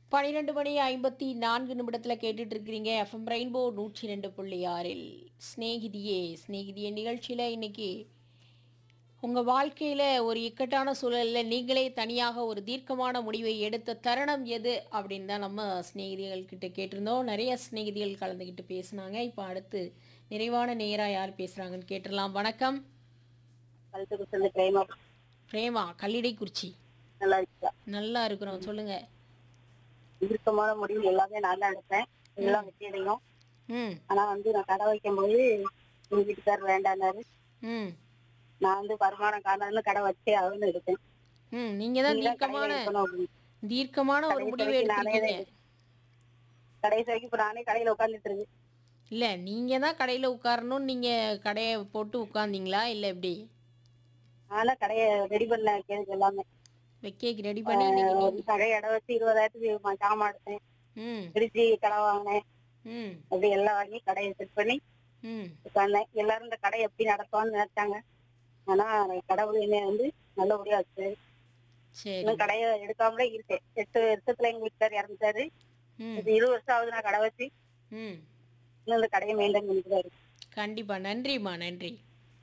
பன்னிரெண்டு மணி ஐம்பத்தி நான்கு நிமிடத்தில் கேட்டுட்டு இருக்கிறீங்க எஃப்எம் ரெயின்போ நூற்றி ரெண்டு புள்ளி ஆறில் ஸ்நேகிதியே ஸ்நேகிதியே நிகழ்ச்சியில் இன்னைக்கு உங்கள் வாழ்க்கையில் ஒரு இக்கட்டான சூழலில் நீங்களே தனியாக ஒரு தீர்க்கமான முடிவை எடுத்த தருணம் எது அப்படின்னு தான் நம்ம சிநேகிதிகள் கிட்ட கேட்டிருந்தோம் நிறைய சிநேகிதிகள் கலந்துக்கிட்டு பேசுனாங்க இப்போ அடுத்து நிறைவான நேராக யார் பேசுகிறாங்கன்னு கேட்டுடலாம் வணக்கம் கழுத்துக்கு சொல்லி பிரேமா பிரேமா கல்லிடைக்குறிச்சி நல்லா இருக்கா நல்லா இருக்கிறோம் சொல்லுங்கள் இறுக்கமான முடிவு எல்லாமே நான் தான் எடுப்பேன் எல்லாம் வெற்றி அடையும் ம் ஆனா வந்து நான் கடை வைக்கும் போது எங்க வீட்டுக்காரர் வேண்டானாரு ம் நான் வந்து வருமானம் காரணம்னு கடை வச்சே அவனு எடுத்தேன் ம் நீங்கள் தான் நீதான் கடையை தீர்க்கமான எடுக்கணும் அப்படின்னு. தீர்க்கமான ஒரு கடைசி முடிவு வரைக்கும் நானே எடுத்திருக்கீங்க தான் கடைசி வரைக்கும் இப்ப நானே கடையில உட்காந்துட்டு இருக்கு இல்ல நீங்க தான் கடையில உட்காரணும் நீங்க கடையை போட்டு உட்கார்ந்தீங்களா இல்ல எப்படி ஆனா கடையை ரெடி பண்ண கேள்வி எல்லாமே வைக்கேக்கு ரெடி பண்ணி நீங்க ஒரு கடையை இடம் வச்சு இருபதாயிரத்துக்கு ம- ஜாமான் எடுத்தேன் ம் பிரிட்ஜி கடை வாங்கினேன் ம் அப்படி எல்லாம் வாங்கி கடையை செட் பண்ணி ம் உட்கார்ந்தேன் எல்லாரும் இந்த கடை எப்படி நடத்துவான்னு நினைச்சாங்க ஆனா கடவுள் என்னை வந்து நல்லபடியா வச்சு சரி இன்னும் கடையை எடுக்காமலே இருக்கேன் எட்டு வருஷத்துல எங்க வீட்டுக்கார் இறந்துட்டாரு ம் இது இருபது வருஷம் ஆகுது நான் கடை வச்சு ம் இன்னும் இந்த கடையை மெயின்டைன் பண்ணிக்கிறாரு கண்டிப்பா நன்றிம்மா நன்றி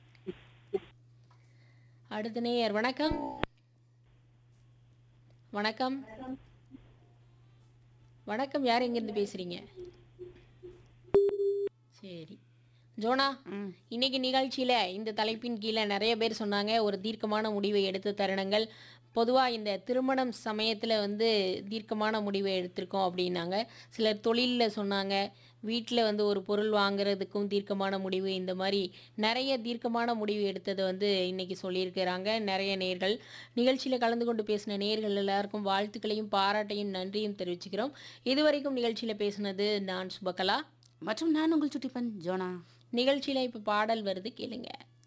அடுத்த நேயர் வணக்கம் வணக்கம் வணக்கம் யார் எங்கிருந்து பேசுறீங்க சரி ஜோனா இன்னைக்கு நிகழ்ச்சியில இந்த தலைப்பின் கீழே நிறைய பேர் சொன்னாங்க ஒரு தீர்க்கமான முடிவை எடுத்த தருணங்கள் பொதுவாக இந்த திருமணம் சமயத்தில் வந்து தீர்க்கமான முடிவை எடுத்திருக்கோம் அப்படின்னாங்க சிலர் தொழிலில் சொன்னாங்க வீட்டில் வந்து ஒரு பொருள் வாங்குறதுக்கும் தீர்க்கமான முடிவு இந்த மாதிரி நிறைய தீர்க்கமான முடிவு எடுத்ததை வந்து இன்னைக்கு சொல்லியிருக்கிறாங்க நிறைய நேர்கள் நிகழ்ச்சியில் கலந்து கொண்டு பேசின நேர்கள் எல்லாருக்கும் வாழ்த்துக்களையும் பாராட்டையும் நன்றியும் தெரிவிச்சுக்கிறோம் இதுவரைக்கும் நிகழ்ச்சியில் பேசினது நான் சுபகலா மற்றும் நான் உங்கள் சுட்டிப்பன் ஜோனா நிகழ்ச்சியில் இப்போ பாடல் வருது கேளுங்க